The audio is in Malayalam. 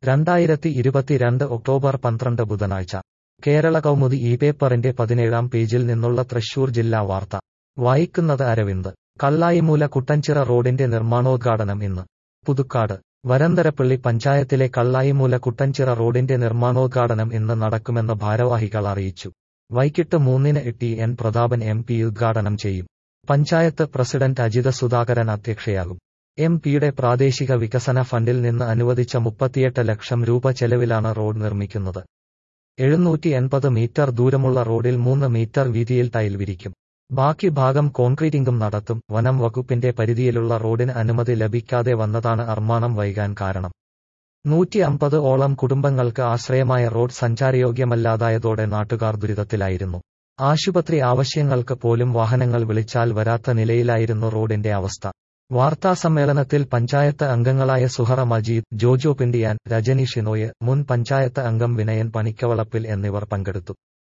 രണ്ടായിരത്തി ഇരുപത്തിരണ്ട് ഒക്ടോബർ പന്ത്രണ്ട് ബുധനാഴ്ച കേരള കൗമുദി ഈ പേപ്പറിന്റെ പതിനേഴാം പേജിൽ നിന്നുള്ള തൃശൂർ ജില്ലാ വാർത്ത വായിക്കുന്നത് അരവിന്ദ് കള്ളായിമൂല കുട്ടഞ്ചിറ റോഡിന്റെ നിർമ്മാണോദ്ഘാടനം ഇന്ന് പുതുക്കാട് വരന്തരപ്പള്ളി പഞ്ചായത്തിലെ കള്ളായിമൂല കുട്ടഞ്ചിറ റോഡിന്റെ നിർമ്മാണോദ്ഘാടനം ഇന്ന് നടക്കുമെന്ന് ഭാരവാഹികൾ അറിയിച്ചു വൈകിട്ട് മൂന്നിന് T N Prathapan M P ഉദ്ഘാടനം ചെയ്യും പഞ്ചായത്ത് പ്രസിഡന്റ് അജിത സുധാകരൻ അധ്യക്ഷയാകും എം പിയുടെ പ്രാദേശിക വികസന ഫണ്ടിൽ നിന്ന് അനുവദിച്ച മുപ്പത്തിയെട്ട് ലക്ഷം രൂപ ചെലവിലാണ് റോഡ് നിർമ്മിക്കുന്നത് എഴുന്നൂറ്റി എൺപത് മീറ്റർ ദൂരമുള്ള റോഡിൽ മൂന്ന് മീറ്റർ വീതിയിൽ ടൈൽ വിരിക്കും ബാക്കി ഭാഗം കോൺക്രീറ്റിംഗും നടത്തും വനം വകുപ്പിന്റെ പരിധിയിലുള്ള റോഡിന് അനുമതി ലഭിക്കാതെ വന്നതാണ് നിർമ്മാണം വൈകാൻ കാരണം നൂറ്റി അമ്പത് ഓളം കുടുംബങ്ങൾക്ക് ആശ്രയമായ റോഡ് സഞ്ചാരയോഗ്യമല്ലാതായതോടെ നാട്ടുകാർ ദുരിതത്തിലായിരുന്നു ആശുപത്രി ആവശ്യങ്ങൾക്ക് പോലും വാഹനങ്ങൾ വിളിച്ചാൽ വരാത്ത നിലയിലായിരുന്നു റോഡിന്റെ അവസ്ഥ വാർത്താസമ്മേളനത്തിൽ പഞ്ചായത്ത് അംഗങ്ങളായ സുഹറ മജീദ് ജോജോ പിണ്ടിയാൻ രജനി ഷിനോയ് മുൻ പഞ്ചായത്ത് അംഗം വിനയൻ പണിക്കവളപ്പിൽ എന്നിവർ പങ്കെടുത്തു